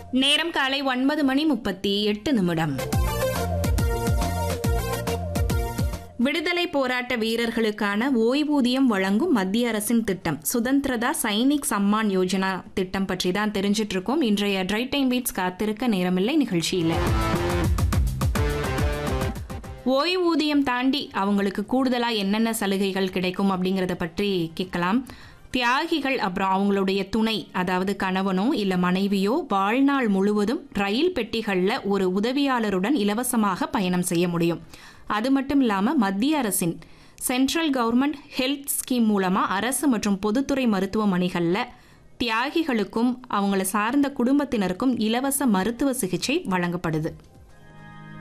நேரம் காலை ஒன்பது மணி முப்பத்தி எட்டு நிமிடம் விடுதலை போராட்ட வீரர்களுக்கான ஓய்வூதியம் வழங்கும் மத்திய அரசின் திட்டம் சுதந்திரதா சைனிக் சம்மான் யோஜனா திட்டம் பற்றி தான் தெரிஞ்சிட்டு இருக்கோம் இன்றைய ட்ரை டைம் பீட்ஸ் காத்திருக்க நேரமில்லை நிகழ்ச்சியில் ஓய்வூதியம் தாண்டி அவங்களுக்கு கூடுதலா என்னென்ன சலுகைகள் கிடைக்கும் அப்படிங்கறத பற்றி கேட்கலாம் தியாகிகள் அப்புறம் அவங்களுடைய துணை அதாவது கணவனோ இல்ல மனைவியோ வாழ்நாள் முழுவதும் ரயில் பெட்டிகள்ல ஒரு உதவியாளருடன் இலவசமாக பயணம் செய்ய முடியும் அது மட்டும் இல்லாம மத்திய அரசின் சென்ட்ரல் கவர்மெண்ட் ஹெல்த் ஸ்கீம் மூலமா அரசு மற்றும் பொதுத்துறை மருத்துவமனைகள்ல தியாகிகளுக்கும் அவங்கள சார்ந்த குடும்பத்தினருக்கும் இலவச மருத்துவ சிகிச்சை வழங்கப்படுது